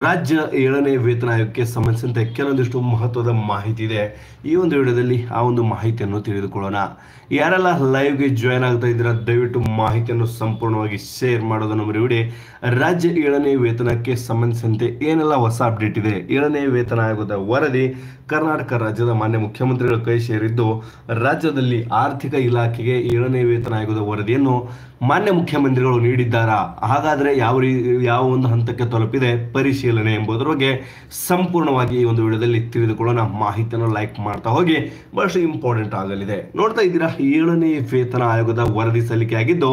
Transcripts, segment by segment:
ರಾಜ್ಯ ಏಳನೇ ವೇತನ ಆಯೋಗಕ್ಕೆ ಸಂಬಂಧಿಸಿದಂತೆ ಕೆಲವೊಂದಿಷ್ಟು ಮಹತ್ವದ ಮಾಹಿತಿ ಇದೆ ಈ ಒಂದು ವಿಡಿಯೋದಲ್ಲಿ ಆ ಒಂದು ಮಾಹಿತಿಯನ್ನು ತಿಳಿದುಕೊಳ್ಳೋಣ ಯಾರೆಲ್ಲ ಲೈವ್ಗೆ ಜಾಯ್ನ್ ಆಗ್ತಾ ಇದ್ದೀರಾ ದಯವಿಟ್ಟು ಮಾಹಿತಿಯನ್ನು ಸಂಪೂರ್ಣವಾಗಿ ಶೇರ್ ಮಾಡೋದನ್ನು ಮರಿಬಿಡಿ ರಾಜ್ಯ ಏಳನೇ ವೇತನಕ್ಕೆ ಸಂಬಂಧಿಸಿದಂತೆ ಏನೆಲ್ಲ ಹೊಸ ಅಪ್ಡೇಟ್ ಇದೆ ಏಳನೇ ವೇತನ ಆಯೋಗದ ವರದಿ ಕರ್ನಾಟಕ ರಾಜ್ಯದ ಮಾನ್ಯ ಮುಖ್ಯಮಂತ್ರಿಗಳ ಕೈ ಸೇರಿದ್ದು ರಾಜ್ಯದಲ್ಲಿ ಆರ್ಥಿಕ ಇಲಾಖೆಗೆ ಏಳನೇ ವೇತನ ಆಯೋಗದ ವರದಿಯನ್ನು ಮಾನ್ಯ ಮುಖ್ಯಮಂತ್ರಿಗಳು ನೀಡಿದ್ದಾರಾ ಹಾಗಾದ್ರೆ ಯಾವ ರೀ ಯಾವ ಒಂದು ಹಂತಕ್ಕೆ ತಲುಪಿದೆ ಪರಿಶೀಲನೆ ಎಂಬುದರ ಬಗ್ಗೆ ಸಂಪೂರ್ಣವಾಗಿ ಈ ಒಂದು ವಿಡಿಯೋದಲ್ಲಿ ತಿಳಿದುಕೊಳ್ಳೋಣ ಮಾಹಿತಿಯನ್ನು ಲೈಕ್ ಮಾಡ್ತಾ ಹೋಗಿ ಬಹಳಷ್ಟು ಇಂಪಾರ್ಟೆಂಟ್ ಆಗಲಿದೆ ನೋಡ್ತಾ ಇದ್ದೀರಾ ಏಳನೇ ವೇತನ ಆಯೋಗದ ವರದಿ ಸಲ್ಲಿಕೆ ಆಗಿದ್ದು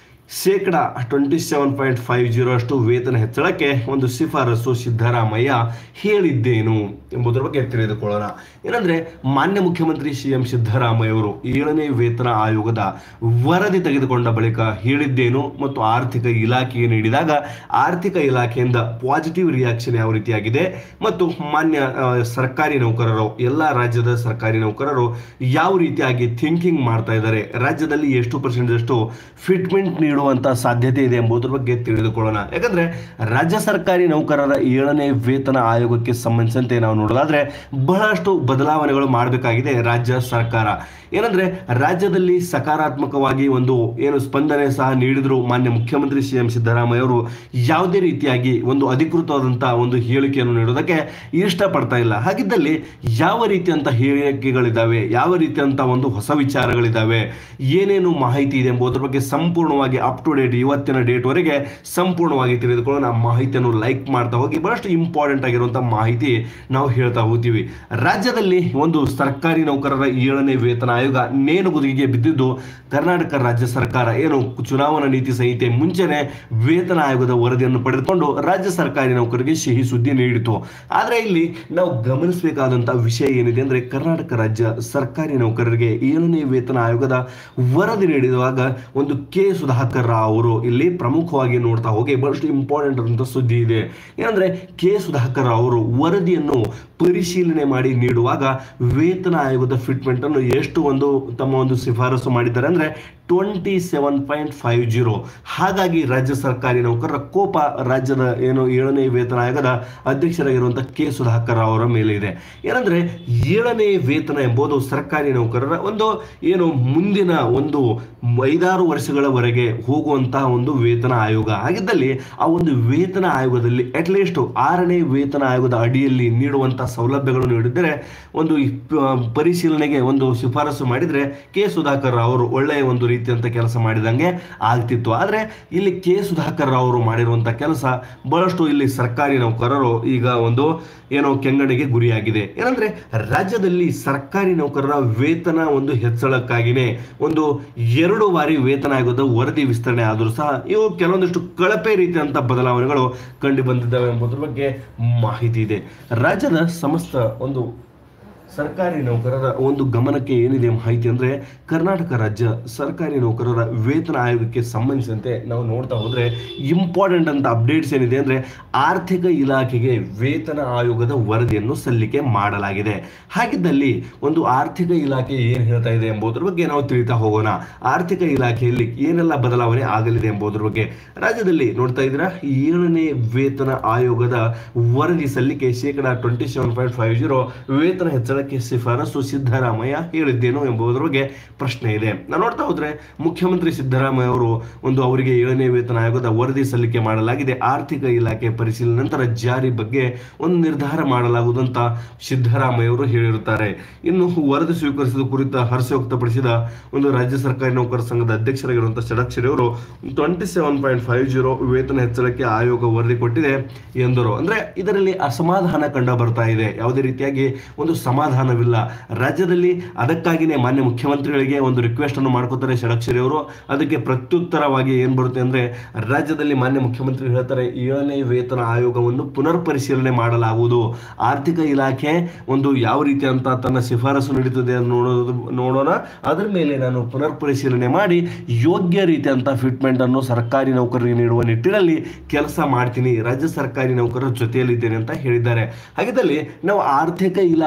ಶೇಕಡ twenty seven point five zero ಅಷ್ಟು ವೇತನ ಹೆಚ್ಚಳಕ್ಕೆ ಒಂದು ಶಿಫಾರಸು ಸಿದ್ದರಾಮಯ್ಯ ಹೇಳಿದ್ದೇನು ಎಂಬುದರ ಬಗ್ಗೆ ತಿಳಿದುಕೊಳ್ಳೋಣ ಏನಂದ್ರೆ ಮಾನ್ಯ ಮುಖ್ಯಮಂತ್ರಿ ಸಿ ಎಂ ಸಿದ್ದರಾಮಯ್ಯ ಅವರು ಏಳನೇ ವೇತನ ಆಯೋಗದ ವರದಿ ತೆಗೆದುಕೊಂಡ ಬಳಿಕ ಹೇಳಿದ್ದೇನು ಮತ್ತು ಆರ್ಥಿಕ ಇಲಾಖೆಗೆ ನೀಡಿದಾಗ ಆರ್ಥಿಕ ಇಲಾಖೆಯಿಂದ ಪಾಸಿಟಿವ್ ರಿಯಾಕ್ಷನ್ ಯಾವ ರೀತಿಯಾಗಿದೆ ಮತ್ತು ಮಾನ್ಯ ಆ, ಸರ್ಕಾರಿ ನೌಕರರು ಎಲ್ಲ ರಾಜ್ಯದ ಸರ್ಕಾರಿ ನೌಕರರು ಯಾವ ರೀತಿಯಾಗಿ ಥಿಂಕಿಂಗ್ ಮಾಡ್ತಾ ಇದ್ದಾರೆ ರಾಜ್ಯದಲ್ಲಿ ಎಷ್ಟು ಪರ್ಸೆಂಟ್ ಅಷ್ಟು ಫಿಟ್ಮೆಂಟ್ ನೀಡುವಂತ ಸಾಧ್ಯತೆ ಇದೆ ಎಂಬುದರ ಬಗ್ಗೆ ತಿಳಿದುಕೊಳ್ಳೋಣ ಯಾಕಂದ್ರೆ ರಾಜ್ಯ ಸರ್ಕಾರಿ ನೌಕರರ ಏಳನೇ ವೇತನ ಆಯೋಗಕ್ಕೆ ಸಂಬಂಧಿಸಿದಂತೆ ನಾವು ನೋಡೋದಾದ್ರೆ ಬಹಳಷ್ಟು ಬದಲಾವಣೆಗಳು ಮಾಡಬೇಕಾಗಿದೆ ರಾಜ್ಯ ಸರ್ಕಾರ ಏನಂದ್ರೆ ರಾಜ್ಯದಲ್ಲಿ ಸಕಾರಾತ್ಮಕವಾಗಿ ಒಂದು ಏನು ಸ್ಪಂದನೆ ಸಹ ನೀಡಿದ್ರು ಮಾನ್ಯ ಮುಖ್ಯಮಂತ್ರಿ ಸಿ ಎಂ ಸಿದ್ದರಾಮಯ್ಯ ಅವರು ಯಾವುದೇ ರೀತಿಯಾಗಿ ಒಂದು ಅಧಿಕೃತವಾದಂತಹ ಒಂದು ಹೇಳಿಕೆಯನ್ನು ನೀಡೋದಕ್ಕೆ ಇಷ್ಟಪಡ್ತಾ ಇಲ್ಲ ಹಾಗಿದ್ದಲ್ಲಿ ಯಾವ ರೀತಿಯಂತ ಹೇಳಿಕೆಗಳಿದ್ದಾವೆ ಯಾವ ರೀತಿಯಂತ ಒಂದು ಹೊಸ ವಿಚಾರಗಳಿದ್ದಾವೆ ಏನೇನು ಮಾಹಿತಿ ಇದೆ ಎಂಬುದರ ಬಗ್ಗೆ ಸಂಪೂರ್ಣವಾಗಿ ಅಪ್ ಟು ಡೇಟ್ ಇವತ್ತಿನ ಡೇಟ್ ವರೆಗೆ ಸಂಪೂರ್ಣವಾಗಿ ತಿಳಿದುಕೊಳ್ಳೋಣ ಮಾಹಿತಿಯನ್ನು ಲೈಕ್ ಮಾಡ್ತಾ ಹೋಗಿ ಬಹಳಷ್ಟು ಇಂಪಾರ್ಟೆಂಟ್ ಆಗಿರುವಂತಹ ಮಾಹಿತಿ ನಾವು ಹೇಳ್ತಾ ಹೋಗ್ತೀವಿ ರಾಜ್ಯದಲ್ಲಿ ಒಂದು ಸರ್ಕಾರಿ ನೌಕರರ ಏಳನೇ ವೇತನ ಆಯೋಗ ನೇಣುಗುದಿಗೆ ಬಿದ್ದಿದ್ದು ಕರ್ನಾಟಕ ರಾಜ್ಯ ಸರ್ಕಾರ ಏನು ಚುನಾವಣಾ ನೀತಿ ಸಂಹಿತೆ ಮುಂಚೆನೆ ವೇತನ ಆಯೋಗದ ವರದಿಯನ್ನು ಪಡೆದುಕೊಂಡು ರಾಜ್ಯ ಸರ್ಕಾರಿ ನೌಕರರಿಗೆ ಸಿಹಿ ಸುದ್ದಿ ನೀಡಿತು ಆದ್ರೆ ಇಲ್ಲಿ ನಾವು ಗಮನಿಸಬೇಕಾದಂತಹ ವಿಷಯ ಏನಿದೆ ಅಂದ್ರೆ ಕರ್ನಾಟಕ ರಾಜ್ಯ ಸರ್ಕಾರಿ ನೌಕರರಿಗೆ ಏಳನೇ ವೇತನ ಆಯೋಗದ ವರದಿ ನೀಡಿರುವಾಗ ಒಂದು ಕೆ ಸುಧಾಕರ್ ರಾವ್ ಅವರು ಇಲ್ಲಿ ಪ್ರಮುಖವಾಗಿ ನೋಡ್ತಾ ಹೋಗಿ ಬಹಳಷ್ಟು ಇಂಪಾರ್ಟೆಂಟ್ ಅಂತ ಸುದ್ದಿ ಇದೆ ಏನಂದ್ರೆ ಕೆ ಸುಧಾಕರ್ ರಾವ್ ಅವರು ವರದಿಯನ್ನು ಪರಿಶೀಲನೆ ಮಾಡಿ ನೀಡುವಾಗ ವೇತನ ಆಯೋಗದ ಫಿಟ್ಮೆಂಟ್ ಅನ್ನು ಎಷ್ಟು ಒಂದು ತಮ್ಮ ಒಂದು ಶಿಫಾರಸು ಮಾಡಿದ್ದಾರೆ ಅಂದ್ರೆ twenty seven point five zero ಹಾಗಾಗಿ ರಾಜ್ಯ ಸರ್ಕಾರಿ ನೌಕರರ ಕೋಪ ರಾಜ್ಯದ ಏನು ಏಳನೇ ವೇತನ ಆಯೋಗದ ಅಧ್ಯಕ್ಷರಾಗಿರುವಂತಹ ಕೆ ಸುಧಾಕರ್ ರಾವ್ ಅವರ ಮೇಲೆ ಇದೆ ಏನಂದ್ರೆ ಏಳನೇ ವೇತನ ಎಂಬುದು ಸರ್ಕಾರಿ ನೌಕರರ ಒಂದು ಏನು ಮುಂದಿನ ಒಂದು ಐದಾರು ವರ್ಷಗಳವರೆಗೆ ಹೋಗುವಂತಹ ಒಂದು ವೇತನ ಆಯೋಗ ಹಾಗಿದ್ದಲ್ಲಿ ಆ ಒಂದು ವೇತನ ಆಯೋಗದಲ್ಲಿ ಅಟ್ಲೀಸ್ಟ್ ಆರನೇ ವೇತನ ಆಯೋಗದ ಅಡಿಯಲ್ಲಿ ನೀಡುವಂತಹ ಸೌಲಭ್ಯಗಳು ನೀಡಿದರೆ ಒಂದು ಈ ಪ- ಪರಿಶೀಲನೆಗೆ ಒಂದು ಶಿಫಾರಸು ಮಾಡಿದ್ರೆ ಕೆ ಸುಧಾಕರ್ ರಾವ್ ಅವರು ಒಳ್ಳೆಯ ಒಂದು ರೀತಿಯಂತ ಕೆಲಸ ಮಾಡಿದಂಗೆ ಆಗ್ತಿತ್ತು ಆದ್ರೆ ಇಲ್ಲಿ ಕೆ ಸುಧಾಕರ್ ರಾವ್ ಅವರು ಮಾಡಿರುವಂತ ಕೆಲಸ ಬಹಳಷ್ಟು ಇಲ್ಲಿ ಸರ್ಕಾರಿ ನೌಕರರು ಈಗ ಒಂದು ಏನೋ ಕೆಂಗಣಿಗೆ ಗುರಿಯಾಗಿದೆ ಏನಂದ್ರೆ ರಾಜ್ಯದಲ್ಲಿ ಸರ್ಕಾರಿ ನೌಕರರ ವೇತನ ಒಂದು ಹೆಚ್ಚಳಕ್ಕಾಗಿನೇ ಒಂದು ಎರಡು ಬಾರಿ ವೇತನ ಆಯೋಗದ ವರದಿ ವಿಸ್ತರಣೆ ಆದರೂ ಸಹ ಇವು ಕೆಲವೊಂದಿಷ್ಟು ಕಳಪೆ ರೀತಿಯಂತ ಬದಲಾವಣೆಗಳು ಕಂಡು ಬಂದಿದ್ದಾವೆ ಎಂಬುದರ ಬಗ್ಗೆ ಮಾಹಿತಿ ಇದೆ ರಾಜ್ಯದ ಸಮಸ್ತ ಒಂದು ಸರ್ಕಾರಿ ನೌಕರರ ಒಂದು ಗಮನಕ್ಕೆ ಏನಿದೆ ಮಾಹಿತಿ ಅಂದ್ರೆ ಕರ್ನಾಟಕ ರಾಜ್ಯ ಸರ್ಕಾರಿ ನೌಕರರ ವೇತನ ಆಯೋಗಕ್ಕೆ ಸಂಬಂಧಿಸಿದಂತೆ ನಾವು ನೋಡ್ತಾ ಹೋದ್ರೆ ಇಂಪಾರ್ಟೆಂಟ್ ಅಂತ ಅಪ್ಡೇಟ್ಸ್ ಏನಿದೆ ಅಂದ್ರೆ ಆರ್ಥಿಕ ಇಲಾಖೆಗೆ ವೇತನ ಆಯೋಗದ ವರದಿಯನ್ನು ಸಲ್ಲಿಕೆ ಮಾಡಲಾಗಿದೆ ಹಾಗಿದ್ದಲ್ಲಿ ಒಂದು ಆರ್ಥಿಕ ಇಲಾಖೆ ಏನ್ ಹೇಳ್ತಾ ಇದೆ ಎಂಬುದರ ಬಗ್ಗೆ ನಾವು ತಿಳಿತಾ ಹೋಗೋಣ ಆರ್ಥಿಕ ಇಲಾಖೆಯಲ್ಲಿ ಏನೆಲ್ಲ ಬದಲಾವಣೆ ಆಗಲಿದೆ ಎಂಬುದರ ಬಗ್ಗೆ ರಾಜ್ಯದಲ್ಲಿ ನೋಡ್ತಾ ಇದ್ದೀರಾ ಏಳನೇ ವೇತನ ಆಯೋಗದ ವರದಿ ಸಲ್ಲಿಕೆ ಶೇಕಡ twenty seven point five zero ವೇತನ ಹೆಚ್ಚಳಕ್ಕೆ ಶಿಫಾರಸು ಸಿದ್ದರಾಮಯ್ಯ ಹೇಳಿದ್ದೇನು ಎಂಬುದರ ಬಗ್ಗೆ ಪ್ರಶ್ನೆ ಇದೆ ನಾವು ನೋಡ್ತಾ ಹೋದ್ರೆ ಮುಖ್ಯಮಂತ್ರಿ ಸಿದ್ದರಾಮಯ್ಯ ಅವರು ಒಂದು ಅವರಿಗೆ ಏಳನೇ ವೇತನ ಆಯೋಗದ ವರದಿ ಸಲ್ಲಿಕೆ ಮಾಡಲಾಗಿದೆ ಆರ್ಥಿಕ ಇಲಾಖೆ ಪರಿಶೀಲನೆ ನಂತರ ಜಾರಿ ಬಗ್ಗೆ ಒಂದು ನಿರ್ಧಾರ ಮಾಡಲಾಗುವುದಂತ ಸಿದ್ದರಾಮಯ್ಯ ಅವರು ಹೇಳಿರುತ್ತಾರೆ ಇನ್ನು ವರದಿ ಸ್ವೀಕರಿಸಿದ ಕುರಿತ ಹರ್ಷ ವ್ಯಕ್ತಪಡಿಸಿದ ಒಂದು ರಾಜ್ಯ ಸರ್ಕಾರಿ ನೌಕರ ಸಂಘದ ಅಧ್ಯಕ್ಷರಾಗಿರುವಂತಹ ಷಡಕ್ಷರಿ ಅವರು twenty seven point five zero ವೇತನ ಹೆಚ್ಚಳಕ್ಕೆ ಆಯೋಗ ವರದಿ ಕೊಟ್ಟಿದೆ ಎಂದರು ಅಂದ್ರೆ ಇದರಲ್ಲಿ ಅಸಮಾಧಾನ ಕಂಡ ಬರ್ತಾ ಇದೆ ಯಾವುದೇ ರೀತಿಯಾಗಿ ಒಂದು ಸಮಾಧಾನವಿಲ್ಲ ರಾಜ್ಯದಲ್ಲಿ ಅದಕ್ಕಾಗಿನೇ ಮಾನ್ಯ ಮುಖ್ಯಮಂತ್ರಿಗಳಿಗೆ ಒಂದು ರಿಕ್ವೆಸ್ಟ್ ಅನ್ನು ಮಾಡ್ಕೋತಾರೆ ಷಡಕ್ಷರಿ ಅವರು ಅದಕ್ಕೆ ಪ್ರತ್ಯುತ್ತರವಾಗಿ ಏನ್ ಬರುತ್ತೆ ಅಂದ್ರೆ ರಾಜ್ಯದಲ್ಲಿ ಮಾನ್ಯ ಮುಖ್ಯಮಂತ್ರಿ ಹೇಳ್ತಾರೆ ಏಳನೇ ವೇತನ ಆಯೋಗವನ್ನು ಪುನರ್ ಪರಿಶೀಲನೆ ಮಾಡಲಾಗುವುದು ಆರ್ಥಿಕ ಇಲಾಖೆ ಒಂದು ಯಾವ ರೀತಿ ಅಂತ ತನ್ನ ಶಿಫಾರಸು ನೀಡುತ್ತದೆ ಅಂತ ನೋಡೋದು ನೋಡೋಣ ಅದರ ಮೇಲೆ ನಾನು ಪುನರ್ ಪರಿಶೀಲನೆ ಮಾಡಿ ಯೋಗ್ಯ ರೀತಿಯಂತ ಫಿಟ್ಮೆಂಟ್ ಅನ್ನು ಸರ್ಕಾರಿ ನೌಕರರಿಗೆ ನೀಡುವ ನಿಟ್ಟಿನಲ್ಲಿ ಕೆಲಸ ಮಾಡ್ತೀನಿ ರಾಜ್ಯ ಸರ್ಕಾರಿ ನೌಕರರ ಜೊತೆಯಲ್ಲಿದ್ದೇನೆ ಅಂತ ಹೇಳಿದ್ದಾರೆ ಹಾಗಿದ್ದಲ್ಲಿ ನಾವು ಆರ್ಥಿಕ ಇಲಾಖೆಯ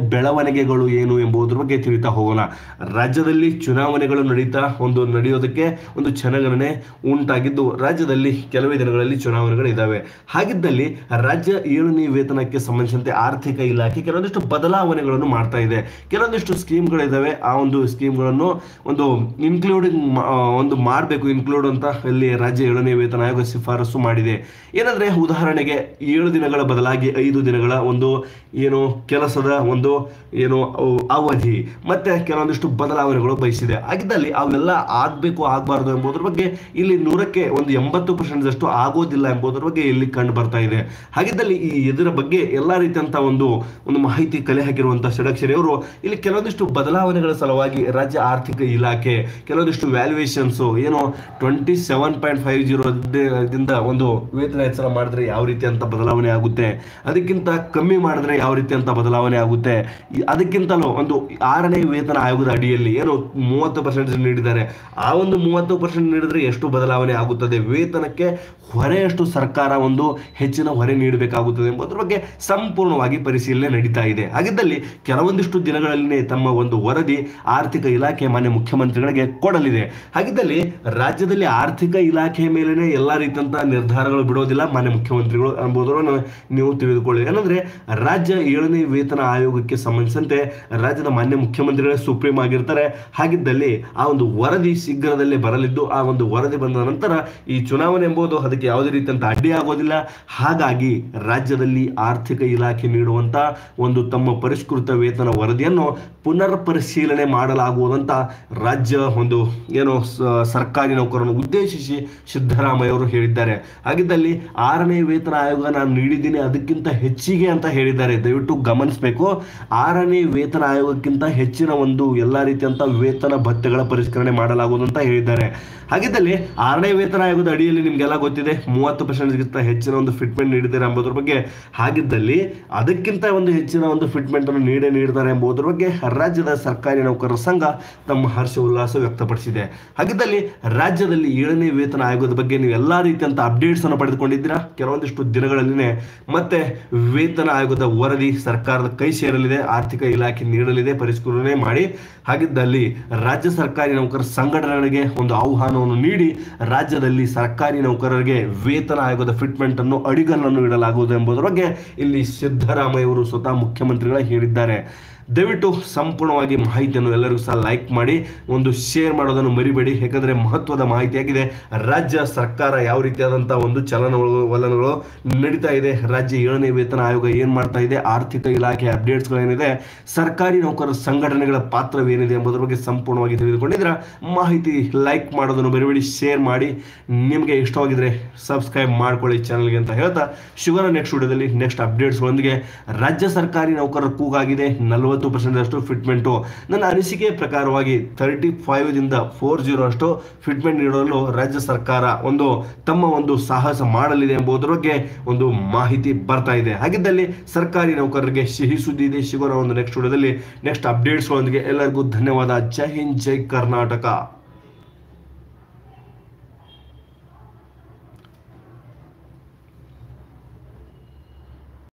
ಬೆಳವಣಿಗೆಗಳು ಏನು ಎಂಬುದರ ಬಗ್ಗೆ ತಿಳಿತಾ ಹೋಗೋಣ ರಾಜ್ಯದಲ್ಲಿ ಚುನಾವಣೆಗಳು ನಡೀತಾ ಒಂದು ನಡೆಯೋದಕ್ಕೆ ಒಂದು ಕ್ಷಣಗಣನೆ ಉಂಟಾಗಿದ್ದು ರಾಜ್ಯದಲ್ಲಿ ಕೆಲವೇ ದಿನಗಳಲ್ಲಿ ಚುನಾವಣೆಗಳು ಇದ್ದಾವೆ ಹಾಗಿದ್ದಲ್ಲಿ ರಾಜ್ಯ ಏಳನೇ ವೇತನಕ್ಕೆ ಸಂಬಂಧಿಸಿದಂತೆ ಆರ್ಥಿಕ ಇಲಾಖೆ ಕೆಲವೊಂದಿಷ್ಟು ಬದಲಾವಣೆಗಳನ್ನು ಮಾಡ್ತಾ ಇದೆ ಕೆಲವೊಂದಿಷ್ಟು ಸ್ಕೀಮ್ಗಳಿದ್ದಾವೆ ಆ ಒಂದು ಸ್ಕೀಮ್ಗಳನ್ನು ಒಂದು ಇನ್ಕ್ಲೂಡಿಂಗ್ ಒಂದು ಮಾಡಬೇಕು ಇನ್ಕ್ಲೂಡ್ ಅಂತ ಇಲ್ಲಿ ರಾಜ್ಯ ಏಳನೇ ವೇತನ ಆಯೋಗ ಶಿಫಾರಸು ಮಾಡಿದೆ ಏನಂದ್ರೆ ಉದಾಹರಣೆಗೆ ಏಳು ದಿನಗಳ ಬದಲಾಗಿ ಐದು ದಿನಗಳ ಒಂದು ಏನು ಕೆಲಸದ ಒಂದು ಏನು ಅವ್- ಅವಧಿ ಮತ್ತೆ ಕೆಲವೊಂದಿಷ್ಟು ಬದಲಾವಣೆಗಳು ಬಯಸಿದೆ ಹಾಗಿದ್ದಲ್ಲಿ ಅವೆಲ್ಲ ಆಗ್ಬೇಕು ಆಗಬಾರ್ದು ಎಂಬುದರ ಬಗ್ಗೆ ಇಲ್ಲಿ ನೂರಕ್ಕೆ ಒಂದು ಎಂಬತ್ತು ಪರ್ಸೆಂಟ್ ಅಷ್ಟು ಆಗೋದಿಲ್ಲ ಎಂಬುದರ ಬಗ್ಗೆ ಇಲ್ಲಿ ಕಂಡು ಬರ್ತಾ ಇದೆ ಹಾಗಿದ್ದಲ್ಲಿ ಈ ಇದರ ಬಗ್ಗೆ ಎಲ್ಲಾ ರೀತಿಯಂತ ಒಂದು ಒಂದು ಮಾಹಿತಿ ಕಲೆ ಹಾಕಿರುವಂತಹ ಷಡಕ್ಷರಿ ಅವರು ಇಲ್ಲಿ ಕೆಲವೊಂದಿಷ್ಟು ಬದಲಾವಣೆಗಳ ಸಲುವಾಗಿ ರಾಜ್ಯ ಆರ್ಥಿಕ ಇಲಾಖೆ ಕೆಲವೊಂದಿಷ್ಟು ವ್ಯಾಲ್ಯೂಯೇಷನ್ಸ್ ಏನು twenty seven point five zero ದಿಂದ ಒಂದು ವೇತನ ಹೆಚ್ಚಳ ಮಾಡಿದ್ರೆ ಯಾವ ರೀತಿ ಅಂತ ಬದಲಾವಣೆ ಆಗುತ್ತೆ ಅದಕ್ಕಿಂತ ಕಮ್ಮಿ ಮಾಡಿದ್ರೆ ಯಾವ ರೀತಿ ಅಂತ ಬದಲಾವಣೆ ಆಗುತ್ತೆ ಈ- ಅದಕ್ಕಿಂತಲೂ ಒಂದು ಆರನೇ ವೇತನ ಆಯೋಗದ ಅಡಿಯಲ್ಲಿ ಏನು ಮೂವತ್ತು ಪರ್ಸೆಂಟ್ ನೀಡಿದ್ದಾರೆ ಆ ಒಂದು ಮೂವತ್ತು ಪರ್ಸೆಂಟ್ ನೀಡಿದ್ರೆ ಎಷ್ಟು ಬದಲಾವಣೆ ಆಗುತ್ತದೆ ವೇತನಕ್ಕೆ ಹೊರೆಯಷ್ಟು ಸರ್ಕಾರ ಒಂದು ಹೆಚ್ಚಿನ ಹೊರೆ ನೀಡಬೇಕಾಗುತ್ತದೆ ಎಂಬುದರ ಬಗ್ಗೆ ಸಂಪೂರ್ಣವಾಗಿ ಪರಿಶೀಲನೆ ನಡೀತಾ ಇದೆ ಹಾಗಿದ್ದಲ್ಲಿ ಕೆಲವೊಂದಿಷ್ಟು ದಿನಗಳಲ್ಲಿ ತಮ್ಮ ಒಂದು ವರದಿ ಆರ್ಥಿಕ ಇಲಾಖೆ ಮಾನ್ಯ ಮುಖ್ಯಮಂತ್ರಿಗಳಿಗೆ ಕೊಡಲಿದೆ ಹಾಗಿದ್ದಲ್ಲಿ ರಾಜ್ಯದಲ್ಲಿ ಆರ್ಥಿಕ ಇಲಾಖೆ ಮೇಲೆನೆ ಎಲ್ಲಾ ರೀತಿಯಂತಹ ನಿರ್ಧಾರಗಳು ಬಿಡೋದಿಲ್ಲ ಮಾನ್ಯ ಮುಖ್ಯಮಂತ್ರಿಗಳು ಎಂಬುದನ್ನು ನೀವು ತಿಳಿದುಕೊಳ್ಳಿ ಏನಂದ್ರೆ ರಾಜ್ಯ ಏಳನೇ ವೇತನ ಆಯೋಗಕ್ಕೆ ಸಂಬಂಧಿಸಿದಂತೆ ರಾಜ್ಯದ ಮಾನ್ಯ ಮುಖ್ಯಮಂತ್ರಿಗಳೇ ಸುಪ್ರೀಂ ಆಗಿರ್ತಾರೆ ಹಾಗಿದ್ದಲ್ಲಿ ಆ ಒಂದು ವರದಿ ಶೀಘ್ರದಲ್ಲೇ ಬರಲಿದ್ದು ಆ ಒಂದು ವರದಿ ಬಂದ ನಂತರ ಈ ಚುನಾವಣೆ ಎಂಬುದು ಅದಕ್ಕೆ ಯಾವುದೇ ರೀತಿಯಂತ ಅಡ್ಡಿ ಆಗೋದಿಲ್ಲ ಹಾಗಾಗಿ ರಾಜ್ಯದಲ್ಲಿ ಆರ್ಥಿಕ ಇಲಾಖೆ ನೀಡುವಂತ ಒಂದು ತಮ್ಮ ಪರಿಷ್ಕೃತ ವೇತನ ವರದಿಯನ್ನು ಪುನರ್ ಪರಿಶೀಲನೆ ಮಾಡಲಾಗುವುದಂತ ರಾಜ್ಯ ಒಂದು ಏನು ಸ- ಸರ್ಕಾರಿ ನೌಕರನ್ನು ಉದ್ದೇಶಿಸಿ ಸಿದ್ದರಾಮಯ್ಯ ಅವರು ಹೇಳಿದ್ದಾರೆ ಹಾಗಿದ್ದಲ್ಲಿ ಆರನೇ ವೇತನ ಆಯೋಗ ನಾನು ನೀಡಿದ್ದೀನಿ ಅದಕ್ಕಿಂತ ಹೆಚ್ಚಿಗೆ ಅಂತ ಹೇಳಿದ್ದಾರೆ ದಯವಿಟ್ಟು ಗಮನಿಸಬೇಕು ಆರನೇ ವೇತನ ಆಯೋಗಕ್ಕಿಂತ ಹೆಚ್ಚಿನ ಒಂದು ಎಲ್ಲಾ ರೀತಿಯಂತ ವೇತನ ಭತ್ಯೆಗಳ ಪರಿಷ್ಕರಣೆ ಮಾಡಲಾಗುವುದು ಅಂತ ಹೇಳಿದ್ದಾರೆ ಹಾಗಿದ್ದಲ್ಲಿ ಆರನೇ ವೇತನ ಆಯೋಗದ ಅಡಿಯಲ್ಲಿ ನಿಮ್ಗೆಲ್ಲ ಗೊತ್ತಿದೆ ಮೂವತ್ತು ಪರ್ಸೆಂಟ್ಗಿಂತ ಹೆಚ್ಚಿನ ಒಂದು ಫಿಟ್ಮೆಂಟ್ ನೀಡಿದ್ದಾರೆ ಎಂಬುದರ ಬಗ್ಗೆ ಹಾಗಿದ್ದಲ್ಲಿ ಅದಕ್ಕಿಂತ ಒಂದು ಹೆಚ್ಚಿನ ಒಂದು ಫಿಟ್ಮೆಂಟ್ ಅನ್ನು ನೀಡೇ ನೀಡ್ತಾರೆ ಎಂಬುದರ ಬಗ್ಗೆ ರಾಜ್ಯದ ಸರ್ಕಾರಿ ನೌಕರರ ಸಂಘ ತಮ್ಮ ಹರ್ಷ ಉಲ್ಲಾಸ ವ್ಯಕ್ತಪಡಿಸಿದೆ ಹಾಗಿದ್ದಲ್ಲಿ ರಾಜ್ಯದಲ್ಲಿ ಏಳನೇ ವೇತನ ಆಯೋಗದ ಬಗ್ಗೆ ನೀವು ಎಲ್ಲಾ ರೀತಿಯಂತ ಅಪ್ಡೇಟ್ಸ್ ಅನ್ನು ಪಡೆದುಕೊಂಡಿದ್ದೀರಾ ಕೆಲವೊಂದಿಷ್ಟು ದಿನಗಳಲ್ಲಿನೇ ಮತ್ತೆ ವೇತನ ಆಯೋಗದ ವರದಿ ಸರ್ಕಾರದ ಕೈ ಸೇರಲಿದೆ ಆರ್ಥಿಕ ಇಲಾಖೆ ನೀಡಲಿದೆ ಪರಿಷ್ಕರಣೆ ಮಾಡಿ ಹಾಗಿದ್ದಲ್ಲಿ ರಾಜ್ಯ ಸರ್ಕಾರಿ ನೌಕರ ಸಂಘಟನೆಗಳಿಗೆ ಒಂದು ಆಹ್ವಾನವನ್ನು ನೀಡಿ ರಾಜ್ಯದಲ್ಲಿ ಸರ್ಕಾರಿ ನೌಕರರಿಗೆ ವೇತನ ಆಯೋಗದ ಫಿಟ್ಮೆಂಟ್ ಅನ್ನು ಅಡಿಗಲ್ಲನ್ನು ಇಡಲಾಗುವುದು ಎಂಬುದರ ಬಗ್ಗೆ ಇಲ್ಲಿ ಸಿದ್ದರಾಮಯ್ಯ ಅವರು ಸ್ವತಃ ಮುಖ್ಯಮಂತ್ರಿಗಳೇ ಹೇಳಿದ್ದಾರೆ ದಯವಿಟ್ಟು ಸಂಪೂರ್ಣವಾಗಿ ಮಾಹಿತಿಯನ್ನು ಎಲ್ಲರಿಗೂ ಸಹ ಲೈಕ್ ಮಾಡಿ ಒಂದು ಶೇರ್ ಮಾಡೋದನ್ನು ಮರಿಬೇಡಿ ಯಾಕಂದ್ರೆ ಮಹತ್ವದ ಮಾಹಿತಿಯಾಗಿದೆ ರಾಜ್ಯ ಸರ್ಕಾರ ಯಾವ ರೀತಿಯಾದಂತಹ ಒಂದು ಚಲನವಲನಗಳು ನಡೀತಾ ಇದೆ ರಾಜ್ಯ ಏಳನೇ ವೇತನ ಆಯೋಗ ಏನ್ ಮಾಡ್ತಾ ಇದೆ ಆರ್ಥಿಕ ಇಲಾಖೆ ಅಪ್ಡೇಟ್ಸ್ಗಳೇನಿದೆ ಸರ್ಕಾರಿ ನೌಕರರ ಸಂಘಟನೆಗಳ ಪಾತ್ರವೇನಿದೆ ಎಂಬುದರ ಬಗ್ಗೆ ಸಂಪೂರ್ಣವಾಗಿ ತಿಳಿದುಕೊಂಡಿದ್ರೆ ಮಾಹಿತಿ ಲೈಕ್ ಮಾಡೋದನ್ನು ಮರಿಬೇಡಿ ಶೇರ್ ಮಾಡಿ ನಿಮಗೆ ಇಷ್ಟವಾಗಿದ್ರೆ ಸಬ್ಸ್ಕ್ರೈಬ್ ಮಾಡ್ಕೊಳ್ಳಿ ಚಾನಲ್ಗೆ ಅಂತ ಹೇಳ್ತಾ ಶುಗರ್ ನೆಕ್ಸ್ಟ್ ವಿಡಿಯೋದಲ್ಲಿ ನೆಕ್ಸ್ಟ್ ಅಪ್ಡೇಟ್ಸ್ಗಳೊಂದಿಗೆ ರಾಜ್ಯ ಸರ್ಕಾರಿ ನೌಕರರ ಕೂಗಾಗಿದೆ ನಲವತ್ತು ಪರ್ಸೆಂಟ್ ಅಷ್ಟು ಫಿಟ್ಮೆಂಟು ನನ್ನ ಅನಿಸಿಕೆ ಪ್ರಕಾರವಾಗಿ ತರ್ಟಿ ಫೈವ್ ದಿಂದ ಫೋರ್ ಜೀರೋ ಅಷ್ಟು ಫಿಟ್ಮೆಂಟ್ ನೀಡಲು ರಾಜ್ಯ ಸರ್ಕಾರ ಒಂದು ತಮ್ಮ ಒಂದು ಸಾಹಸ ಮಾಡಲಿದೆ ಎಂಬುದರ ಬಗ್ಗೆ ಒಂದು ಮಾಹಿತಿ ಬರ್ತಾ ಇದೆ ಹಾಗಿದ್ದಲ್ಲಿ ಸರ್ಕಾರಿ ನೌಕರರಿಗೆ ಸಿಹಿ ಸುದ್ದಿ ಇದೆ ಸಿಗೋಣ ಒಂದು ನೆಕ್ಸ್ಟ್ ವಿಡಿಯೋದಲ್ಲಿ ನೆಕ್ಸ್ಟ್ ಅಪ್ಡೇಟ್ಸ್ಗಳೊಂದಿಗೆ ಎಲ್ಲರಿಗೂ ಧನ್ಯವಾದ ಜೈ ಹಿಂದ್ ಜೈ ಕರ್ನಾಟಕ